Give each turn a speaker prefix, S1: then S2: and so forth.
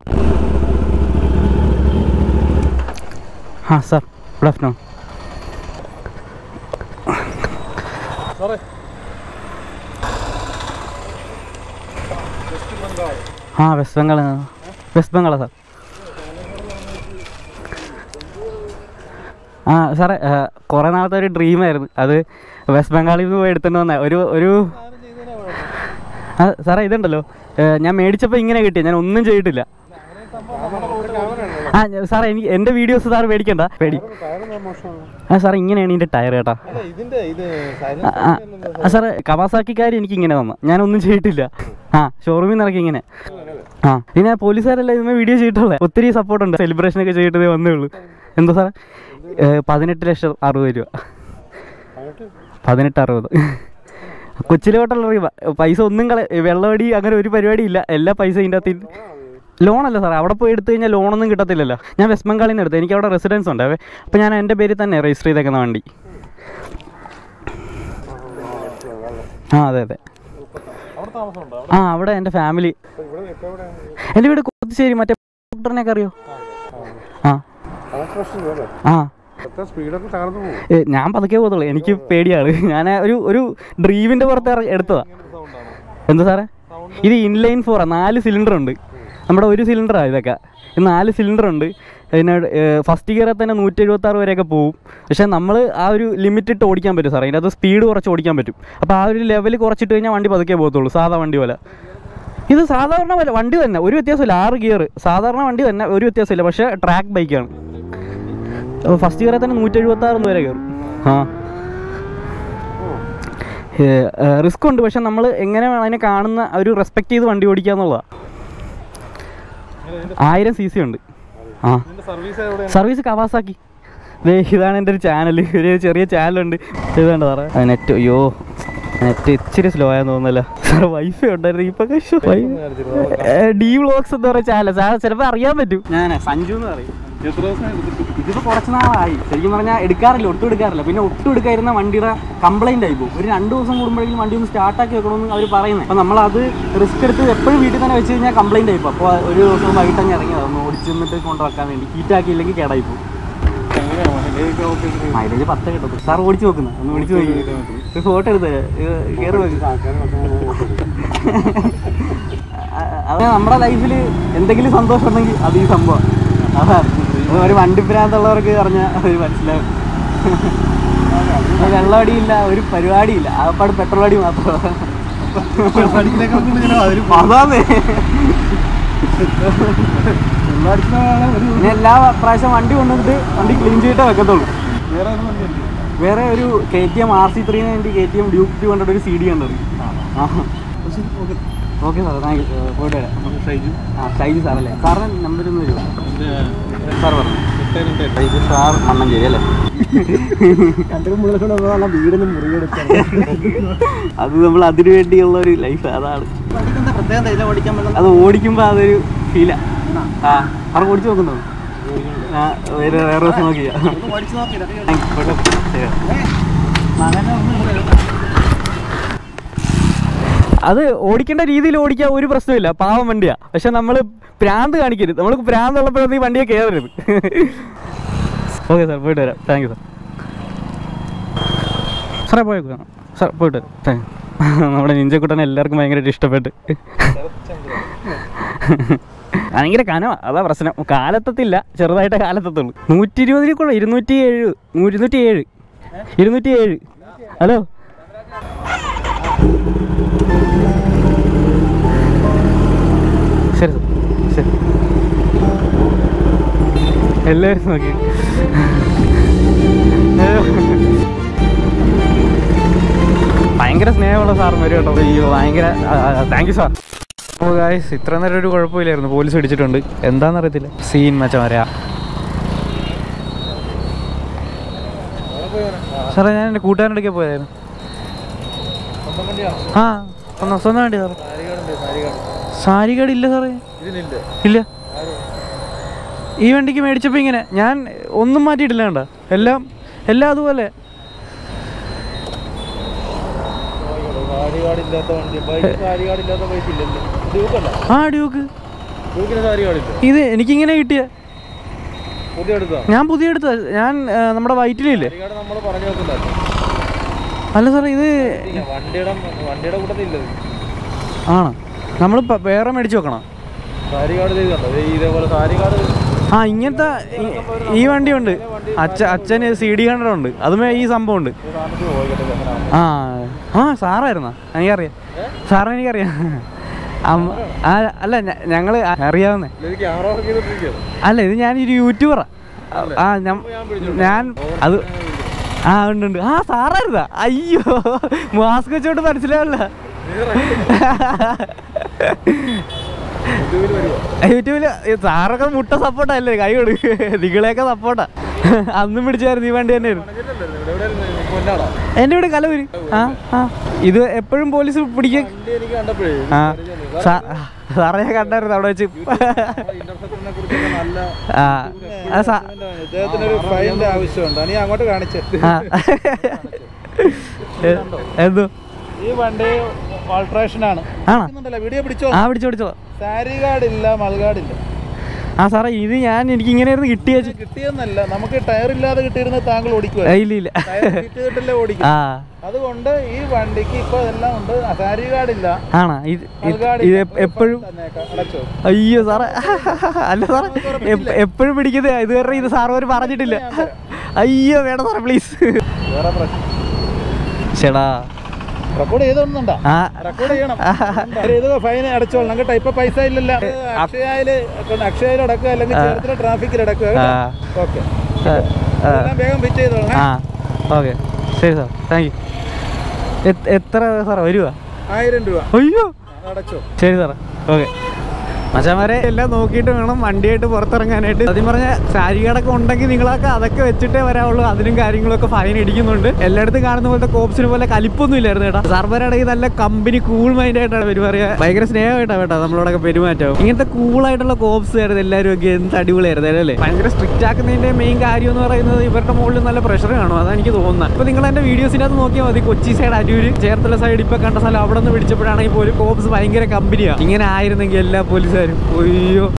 S1: ആ sir good afternoon
S2: സാറേ
S1: ആ വെസ്റ്റ് ബംഗാൾ വെസ്റ്റ് ബംഗാളാ സാർ ആ സാറേ ആ, കുറേ നാളത്തെ ഒരു ഡ്രീമായിരുന്നു അത് വെസ്റ്റ് ബംഗാളിൽ നിന്ന് പോയി എടുത്തിട്ട് വന്ന ഒരു ഒരു ആ സാറേ ഇതുണ്ടല്ലോ ഏ, ഞാൻ മേടിച്ചപ്പോൾ ഇങ്ങനെ കിട്ടിയ ഞാൻ ഒന്നും ചെയ്തിട്ടില്ല ആ ഞാൻ- സാറേ എനിക്ക് എൻ്റെ വീഡിയോസ് സാർ മേടിക്കണ്ട പേടി ആ സാറേ ഇങ്ങനെയാണ് ഇതിൻ്റെ ടയർ കേട്ടാ
S2: അല്ല ഇതിന്റെ ഇത്
S1: ആ, ആ, ആ സാറേ കവാസാക്കിക്കാർ എനിക്ക് ഇങ്ങനെ തന്നു ഞാനൊന്നും ചെയ്തിട്ടില്ല ആ ഷോറൂമിൽ നിന്ന് ഇറക്കി ഇങ്ങനെ ആ പിന്നെ പോലീസുകാരെല്ലാം ഇതുമേ വീഡിയോ ചെയ്തിട്ടുള്ളത് ഒത്തിരി സപ്പോർട്ട് ഉണ്ട് സെലിബ്രേഷൻ ഒക്കെ ചെയ്തിട്ടേ വന്നേ ഉള്ളൂ എന്താ സാറേ ഏ, പതിനെട്ട് ലക്ഷം അറുപത് രൂപ പതിനെട്ട് അറുപത് കൊച്ചിലോട്ടുള്ള അറിയുക പൈസ ഒന്നും കള വെള്ളമടി അങ്ങനെ ഒരു പരിപാടി ഇല്ല എല്ലാ പൈസ ഇതിൻ്റെ അകത്ത് ലോണല്ല സാറേ അവിടെ പോയി എടുത്തു കഴിഞ്ഞാൽ ലോണൊന്നും കിട്ടത്തില്ലല്ലോ ഞാൻ വെസ്റ്റ് ബംഗാളിൽ നിന്ന് എടുത്തു എനിക്ക് അവിടെ റെസിഡൻസ് ഉണ്ട് അപ്പോൾ ഞാൻ എൻ്റെ പേരിൽ തന്നെ രജിസ്റ്റർ ചെയ്തേക്കുന്ന വണ്ടി ആ അതെ അതെ
S2: അവിടെ താമസമുണ്ടോ
S1: ആ അവിടെ എൻ്റെ ഫാമിലി
S2: ഇവിടെ ഇപ്പൊ ഇവിടെ
S1: എൻ്റെ വീട് കൊത്തുശ്ശേരി മറ്റേ ഡോക്ടറിനെയൊക്കെ അറിയോ ആ
S2: പ്രശ്നം അല്ലേ
S1: ആ
S2: എത്ര സ്പീഡൊക്കെ തകർന്നു പോകും
S1: ഏ, ഞാൻ പതുക്കെ പോകത്തുള്ളൂ എനിക്ക് പേടിയാണ് ഞാൻ ഒരു ഒരു ഡ്രീവിൻ്റെ പുറത്ത് ഇറ- എടുത്തതാ
S2: സൗണ്ടാണോ
S1: എന്താ സാറേ ഇത് ഇൻലൈൻ ഫോറാ നാല് സിലിണ്ടർ ഉണ്ട് നമ്മുടെ ഒരു സിലിണ്ടറാണ് ഇതൊക്കെ ഇത് നാല് സിലിണ്ടർ ഉണ്ട് പിന്നെ ഫസ്റ്റ് ഗിയറിൽ തന്നെ നൂറ്റി എഴുപത്തി ആറ് വരെയൊക്കെ പോകും പക്ഷേ നമ്മൾ ആ ഒരു ലിമിറ്റ് ഇട്ട് ഓടിക്കാൻ പറ്റും സാറേ അതിനകത്ത് സ്പീഡ് കുറച്ച് ഓടിക്കാൻ പറ്റും അപ്പോൾ ആ ഒരു ലെവൽ കുറച്ചിട്ട് കഴിഞ്ഞാൽ വണ്ടി പതുക്കെ പോകത്തുള്ളൂ സാധാ വണ്ടി പോലെ ഇത് സാധാരണ പോലെ വണ്ടി തന്നെ ഒരു വ്യത്യാസമില്ല ആറ് ഗിയർ സാധാരണ വണ്ടി തന്നെ ഒരു വ്യത്യാസമില്ല പക്ഷേ ട്രാക്ക് ബൈക്കാണ് അപ്പോൾ ഫസ്റ്റ് ഗിയറിൽ തന്നെ നൂറ്റി എഴുപത്തി ആറ് വരെ കയറും ആ റിസ്ക് ഉണ്ട് പക്ഷെ നമ്മൾ എങ്ങനെ വേണം അതിനെ കാണുന്ന ആ ഒരു റെസ്പെക്ട് ചെയ്ത് വണ്ടി ഓടിക്കുക എന്നുള്ളതാണ് ആയിരം സി സി ഉണ്ട് ആ
S2: ഇതിന്റെ സർവീസ് എവിടെ
S1: സർവീസ് കവാസാക്കി ദേ ഇതാണ് എൻ്റെ ഒരു ചാനൽ ഒരു ചെറിയ ചാനലുണ്ട് ഇത് വേണ്ട സാറേ നെറ്റ് അയ്യോ നെറ്റ് ഇച്ചിരി സ്ലോ ആയെന്ന് തോന്നുന്നല്ലോ സാർ വൈഫൈ ഉണ്ടായിരുന്നു ഇപ്പൊ ഡി വ്ളോഗ്സ് എന്ന് പറയുന്ന ചാനൽ സാർ ചിലപ്പോൾ അറിയാൻ പറ്റും ഞാൻ സഞ്ജു എന്ന് പറയും
S2: എത്ര ദിവസം എടുത്തിട്ട്
S1: ഇതിപ്പോ കുറച്ച് നാളായി ശരിക്കും പറഞ്ഞാൽ എടുക്കാറില്ല ഒട്ടും എടുക്കാറില്ല പിന്നെ ഒട്ടും എടുക്കാതിരുന്ന വണ്ടിയുടെ കംപ്ലൈന്റ് ആയി പോകും ഒരു രണ്ട് ദിവസം കൂടുമ്പോഴേക്കും വണ്ടി ഒന്ന് സ്റ്റാർട്ടാക്കി വെക്കണമെന്ന് അവർ പറയുന്നത് അപ്പോൾ നമ്മളത് റിസ്ക് എടുത്ത് എപ്പോഴും വീട്ടിൽ തന്നെ വെച്ച് കഴിഞ്ഞാൽ കംപ്ലൈന്റ് ആയി പോകും അപ്പോൾ ഒരു ദിവസം വൈകിട്ട് അങ്ങ് ഇറങ്ങിയത് ഒന്ന് ഓടിച്ച് നിന്നിട്ട് കൊണ്ടുവെക്കാൻ വേണ്ടി ഹീറ്റാക്കിയില്ലെങ്കിൽ കേടായി പോകും
S2: എങ്ങനെയാണ് മൈലേജ് ഒക്കെ
S1: മൈലേജ് പത്ത് കിട്ടും സാർ ഓടിച്ച് നോക്കുന്ന ഒന്ന് ഓടിച്ച് നോക്കി ഒരു ഫോട്ടോ എടുത്ത് കയറി നോക്കി അത് നമ്മുടെ ലൈഫിൽ എന്തെങ്കിലും സന്തോഷം ഉണ്ടെങ്കിൽ അത് ഈ സംഭവം അതാണ് ഇത് ഒരു വണ്ടി ഭ്രാന്തുള്ളവർക്ക് പറഞ്ഞാൽ അത് മനസ്സിലാവും ഇത് വെള്ളമടിയില്ല ഒരു പരിപാടിയില്ല ആകപ്പാട് പെട്രോൾ അടി മാത്രമാണ് അതാന്നേ ഇനി എല്ലാ പ്രാവശ്യം വണ്ടി കൊണ്ടുവന്നിട്ട് വണ്ടി ക്ലീൻ ചെയ്തിട്ടേ വെക്കത്തുള്ളൂ
S2: വേറെ ഒന്നും വണ്ടിയില്ല
S1: വേറെ ഒരു K T M R C three ninety K T M Duke two കണ്ടിട്ട് ഒരു സി ഡി കണ്ടത് ആ ഓക്കെ സാർ താങ്ക് യു പോയിട്ട് വരാം
S2: ഷൈജു
S1: ആ ഷൈജി സാറല്ലേ സാറിന് നമ്പർ ഒന്ന് തരുമോ സാർ പറഞ്ഞു
S2: എട്ടായിരം
S1: ഷൈജി സാർ മണ്ണഞ്ചേരി അല്ലേ
S2: വീടിന് മുറിയെടുക്കാൻ
S1: അത് നമ്മൾ അതിനു വേണ്ടിയുള്ള ഒരു ലൈഫ് അതാണ്
S2: പ്രത്യേകം തൈല ഓടിക്കാൻ പറ്റുന്ന
S1: അത് ഓടിക്കുമ്പോൾ അതൊരു ഫീലാണ് ആ അവർ ഓടിച്ചു നോക്കുന്നു ആ വേറെ വേറെ ദിവസം നോക്കിയാ
S2: ഓടിച്ചു നോക്കില്ല
S1: താങ്ക് യു പോട്ടെ ശരി. അത് ഓടിക്കേണ്ട രീതിയിൽ ഓടിക്കാൻ ഒരു പ്രശ്നമില്ല പാവം വണ്ടിയാ പക്ഷെ നമ്മൾ പ്രാന്ത് കാണിക്കരുത് നമ്മൾക്ക് പ്രാന്ത് ഉള്ളപ്പോഴത്തേക്ക് ഈ വണ്ടിയെ കയറരുത് ഓക്കെ സാർ പോയിട്ട് വരാം താങ്ക് യു സാർ സാറേ പോയേക്കാം സാർ പോയിട്ട് വരാം താങ്ക് യു നമ്മുടെ നിഞ്ചക്കുട്ടനെ എല്ലാവർക്കും ഭയങ്കരമായിട്ട് ഇഷ്ടപ്പെട്ട് ഭയങ്കര കനവാ അതാ പ്രശ്നം കാലത്തത്തില്ല ചെറുതായിട്ടേ കാലത്തത്തുള്ളൂ നൂറ്റി ഇരുപതിൽ കൂടെ ഇരുന്നൂറ്റി ഏഴ് ഇരുന്നൂറ്റി ഏഴ് ഇരുന്നൂറ്റി ഏഴ് ഹലോ ശരി സർ ശരി എല്ലാവരും നോക്കി ഭയങ്കര സ്നേഹമുള്ള സാറുമാർ കേട്ടോ അയ്യോ ഭയങ്കര താങ്ക് യു സാർ ഓ ഗായ്സ് ഇത്ര നേരം ഒരു കുഴപ്പമില്ലായിരുന്നു പോലീസ് പിടിച്ചിട്ടുണ്ട് എന്താണെന്നറിയത്തില്ല സീൻ മച്ച വരാ സാറേ ഞാൻ എൻ്റെ കൂട്ടുകാരൻ്റെ പോയായിരുന്നു
S2: സ്വന്തം വണ്ടിയാണോ
S1: ആ സ്വന്തം സ്വന്തം വേണ്ടി സാറേ
S2: സാരികാടുണ്ട് സാരികാട്
S1: സാരി കാർഡ് ഇല്ല സാറേ
S2: ഇതിനില്ല
S1: ഇല്ല ഈ വണ്ടിക്ക് മേടിച്ചപ്പോൾ ഇങ്ങനെ ഞാൻ ഒന്നും മാറ്റിയിട്ടില്ല കണ്ട എല്ലാം എല്ലാം അതുപോലെ
S2: സാരികാട് ഇല്ലാത്ത വണ്ടി ബൈക്ക് സാരികാട് ഇല്ലാത്ത ബൈക്ക് ഇല്ലല്ലോ ഡ്യൂക്കല്ല
S1: ആ ഡ്യൂക്ക്
S2: തൂക്കിന് സാരി കാണില്ല
S1: ഇത് എനിക്കിങ്ങനെ കിട്ടിയ
S2: പുതിയ എടുത്തോ
S1: ഞാൻ പുതിയ എടുത്ത ഞാൻ ആ, നമ്മുടെ വയറ്റിലില്ലേ
S2: സാരികാട് നമ്മൾ പറഞ്ഞു വെക്കുന്നല്ലോ
S1: അല്ല സാർ ഇത്
S2: വണ്ടിയുടെ വണ്ടിയുടെ കൂട്ടത്തിൽ ഇല്ലത്
S1: ആണ് നമ്മൾ വേറെ മേടിച്ച് വെക്കണം
S2: സാരി കാർഡ് ചെയ്തുണ്ടോ ദേ ഇതേപോലെ സാരി കാർഡ്
S1: ആ ഇങ്ങനത്തെ ഈ- ഈ വണ്ടിയുണ്ട് അച്ഛ അച്ഛന് സി ഡി ഉണ്ട് അതുമേ ഈ സംഭവം ഉണ്ട്
S2: സാധനത്തിൽ പോയിക്കട്ടെ എങ്ങനെയാണ്
S1: ആ ആ സാറായിരുന്നോ എനിക്കറിയാം സാറിനെ എനിക്കറിയാം അമ്മ ആ അല്ല ഞങ്ങൾ അറിയാവുന്നേ
S2: ഇത് ക്യാമറ വർക്ക് ചെയ്തിട്ടിരിക്കുകയാണ്
S1: അല്ല ഇത് ഞാനൊരു യൂട്യൂബറാ ആ ഞാൻ ഞാൻ അത് ആ ഉണ്ട് ഉണ്ട് ആ സാറായിരുന്നാ അയ്യോ മാസ്ക് വെച്ചോണ്ട് മനസ്സിലാവില്ല
S2: യൂട്യൂബിൽ വരുമോ
S1: യൂട്യൂബില് ഈ സാറൊക്കെ മുട്ട സപ്പോർട്ടല്ലേ കൈ കൊടു നിങ്ങളെയൊക്കെ സപ്പോർട്ടാ അന്നും പിടിച്ചായിരുന്നു ഈ വണ്ടി തന്നെയായിരുന്നു
S2: ഇവിടെ എവിടെ കൊല്ലാടാ
S1: എൻ്റെ ഇവിടെ കലവര് ആ ആ ഇത് എപ്പോഴും പോലീസ് പിടിക്കാൻ
S2: വണ്ടി എനിക്ക് കണ്ടപ്പോഴേ
S1: ആ സാ- സാറേ ഞാൻ കണ്ടായിരുന്നു അവിടെ വെച്ച്
S2: ഇന്റർസെപ്റ്ററിനെ കുറിച്ചൊക്കെ നല്ല
S1: ആ ആ സാ-
S2: ഇദ്ദേഹത്തിന് ഒരു ഫൈനിന്റെ ആവശ്യമുണ്ട് നീ അങ്ങോട്ട് കാണിച്ച്
S1: ആ എ- എന്തോ
S2: ഈ വണ്ടി ഓൾട്രേഷൻ ആണ്
S1: ആണോ
S2: വീഡിയോ പിടിച്ചോ
S1: ആ പിടിച്ചോ പിടിച്ചോ
S2: സാരി കാർഡ് ഇല്ല മൽകാർഡ് ഇല്ല
S1: ആ സാറേ ഇത് ഞാൻ എനിക്ക് ഇങ്ങനെയായിരുന്നു കിട്ടിയ
S2: ഇത് കിട്ടിയെന്നല്ല നമുക്ക് ടയർ ഇല്ലാതെ കിട്ടിയിരുന്ന താങ്കൾ ഓടിക്കുക
S1: ഇല്ല ഇല്ല
S2: ടയർ കിട്ടിയിട്ടല്ലേ ഓടിക്കും
S1: ആ
S2: അതുകൊണ്ട് ഈ വണ്ടിക്ക് ഇപ്പൊ എല്ലാം ഉണ്ട് സാരി കാർഡ് ഇല്ല
S1: ആണോ ഇത് ഇത്
S2: മൽകാർഡ്
S1: ഇത്
S2: ഇല്ല.
S1: എപ്പ- എപ്പോഴും
S2: തന്നേക്കാം. അടച്ചോ
S1: അയ്യോ സാറേ അല്ല സാറേ എപ്പ- എപ്പോഴും പിടിക്കുന്നത് ഇതുവരെ ഇത് സാറ് ഒരു പറഞ്ഞിട്ടില്ല അയ്യോ വേണം സാറേ പ്ലീസ്
S2: വേറെ പ്രശ്നം
S1: ചേടാ
S2: റെക്കോർഡ് ചെയ്തോന്നുണ്ടാ
S1: ആ
S2: റെക്കോർഡ് ചെയ്യണം ഇത് ഫൈൻ അടച്ചോളണം കേട്ടോ ഇപ്പൊ പൈസ ഇല്ലല്ലോ അക്ഷയയില് അക്ഷയയിൽ അടക്കുക അല്ലെങ്കിൽ ചേർത്തിലെ ട്രാഫിക്കിൽ അടക്കുക
S1: ആ.
S2: ഓക്കെ
S1: ആ, ആ,
S2: എല്ലാം വേഗം ഫിറ്റ് ചെയ്തോളണം
S1: ആ ഓക്കെ ശരി സാർ താങ്ക് യു എത്ര സാറേ വരുവാ
S2: ആയിരം രൂപ
S1: അയ്യോ
S2: അടച്ചോ
S1: ശരി സാറേ ഓക്കെ മച്ചാമാരെ എല്ലാം നോക്കിയിട്ട് വേണം വണ്ടിയായിട്ട് പുറത്തിറങ്ങാനായിട്ട് സത്യം പറഞ്ഞ സാരികടൊക്കെ ഉണ്ടെങ്കിൽ നിങ്ങളൊക്കെ അതൊക്കെ വെച്ചിട്ടേ വരാവുള്ളൂ അതിനും കാര്യങ്ങളൊക്കെ ഫൈൻ ഇടിക്കുന്നുണ്ട് എല്ലായിടത്തും കാണുന്ന പോലത്തെ കോപ്സിന് പോലെ കലിപ്പൊന്നും ഇല്ലായിരുന്നു കേട്ടോ സർവരാണെങ്കിൽ നല്ല കമ്പനി കൂൾ മൈൻഡ് ആയിട്ടാണ് പെരുമാറിയ ഭയങ്കര സ്നേഹമായിട്ടാണ് കേട്ടോ നമ്മളോടൊക്കെ പെരുമാറ്റം ഇങ്ങനത്തെ കൂളായിട്ടുള്ള കോപ്സ് ആയിരുന്നു എല്ലാവരും ഒക്കെ എന്ത് അടിപൊളിയായിരുന്നു അല്ലേ ഭയങ്കര സ്ട്രിക്റ്റ് ആക്കുന്നതിന്റെ മെയിൻ കാര്യം എന്ന് പറയുന്നത് ഇവരുടെ മുകളിൽ നല്ല പ്രഷർ കാണും അതാണ് എനിക്ക് തോന്നുന്നത് ഇപ്പൊ നിങ്ങൾ എന്റെ വീഡിയോസിനകത്ത് നോക്കിയാൽ മതി കൊച്ചി സൈഡ് അരൂര് ചേർത്തല സൈഡ് ഇപ്പൊ കണ്ട സ്ഥലം അവിടെ നിന്ന് പിടിച്ചപ്പോഴാണെങ്കിൽ പോലും കോപ്സ് ഭയങ്കര കമ്പനിയാണ് ഇങ്ങനെ ആയിരുന്നെങ്കിൽ എല്ലാ പോലീസുകാരും അയ്യോ